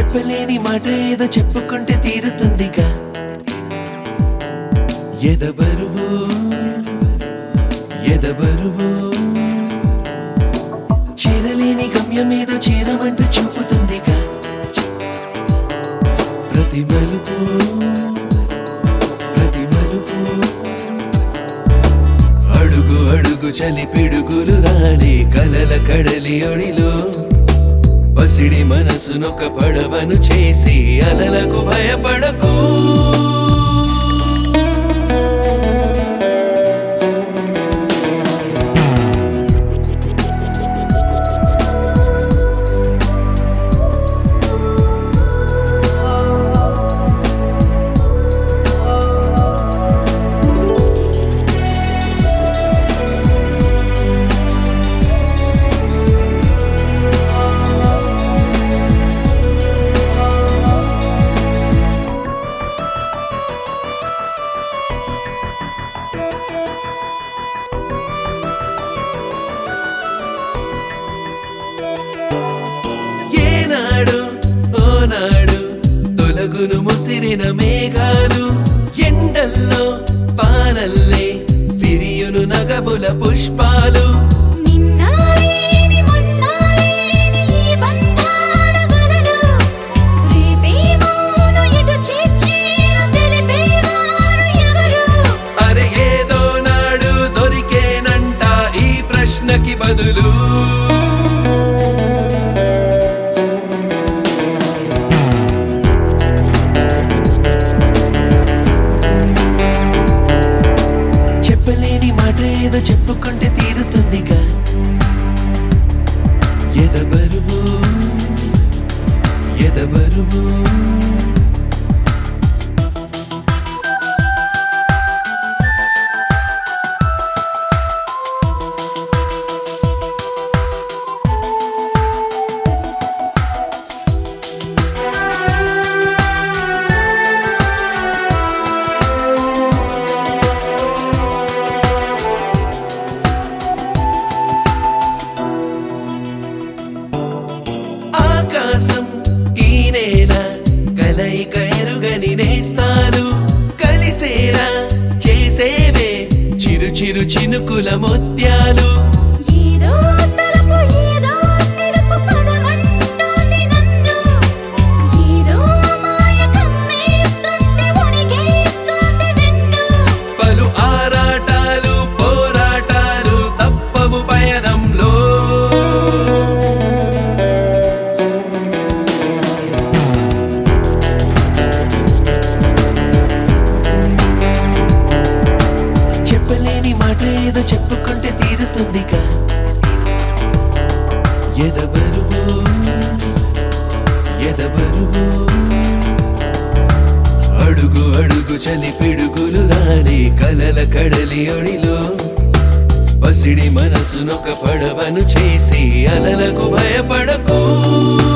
చెప్పలేని మాట ఏదో చెప్పుకుంటే తీరుతుందిగా ఎదబరువు ఎదబరువు చేరలేని గమ్యం ఏదో చేరమంటూ చూపుతుందిగా ప్రతి మలుపు ప్రతి మలుపు అడుగు అడుగు చలి పిడుగులు రాని కలల కడలి ఒడిలో పసిడి మనసునొక పడవను చేసి అలలకు భయపడకు ఏనాడు ఓనాడు తొలగును ముసిరిన మేఘాలు ఎండల్లో పానల్లే విరియును నగబుల పుష్పాలు నిన్నాలేని మొన్నాలేని ఈ బంధాల వలలు రేపేమోను ఎటు చేర్చేను తెలిపేవారు ఎవరు అరే ఏదో నాడు దొరికేనంట ఈ ప్రశ్నకి బదులు చెప్పలేని మాట ఏదో చెప్పుకుంటే తీరుతుందిగా ఎదబరువు ఎదబరువు ఆకాశం ఈ నేల కలయిక ఎరుగని నేస్తాను కలిసేలా చేసేవే చిరు చిరు చినుకుల ముత్యాలు ఏదో తలపు ఏదో పిలుపు పదమంటోంది నన్ను ఏదో మాయ కమ్మేస్తుంటే ఉణిగేస్తోంది వెన్ను పలు ఆరాటాలు పోరాటాలు తప్పవు పయనంలో చెప్పలేని మాట ఏదో చెప్పుకుంటే తీరుతుందిగా ఎదబరువు ఎదబరువు అడుగు అడుగు చలి పిడుగులు రాని కలల కడలి ఒడిలో పసిడి మనసునొక పడవను చేసి అలలకు భయపడకు